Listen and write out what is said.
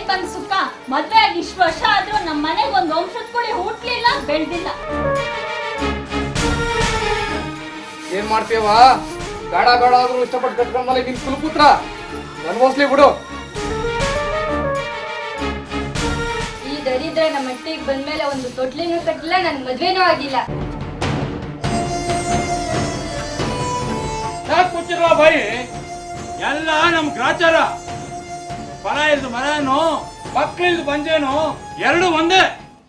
ಬಂದ್ ಸುಖ ಮದ್ವೆ ಆಗಿ ಇಷ್ಟು ವರ್ಷ ಆದ್ರೂ ನಮ್ ಮನೆಗ್ ಒಂದ್ ವಂಶದ ಕುಳಿ ಹುಟ್ಲಿಲ್ಲ ಬೆಳ್ದಿಲ್ಲ ಏನ್ ಮಾಡ್ತೀವ ಗಾಡ ಗಾಡ ಆದ್ರೂ ಇಷ್ಟಪಟ್ಟು ಕಟ್ಕೊಂಡ್ಮೇಲೆ ನಿನ್ ಕುಲಪುತ್ರ ಅನ್ಭವಿಸ್ಲಿ ಬಿಡು ಈ ದರಿದ್ರ ನಮ್ಮ ಮಟ್ಟಿಗೆ ಬಂದ್ಮೇಲೆ ಒಂದು ತೊಟ್ಲಿನೂ ಕಟ್ಟಿಲ್ಲ ನನ್ ಮದ್ವೆನೂ ಆಗಿಲ್ಲ ಯಾಕೆ ಮುಚ್ಚಿರುವ ಬಾಯಿ ಎಲ್ಲ ನಮ್ ಗ್ರಾಚಾರ ಫಲ ಇಲ್ದು ಮರೇನು ಮಕ್ಕಳಿಲ್ದು ಬಂಜೇನು ಎರಡು ಒಂದೇ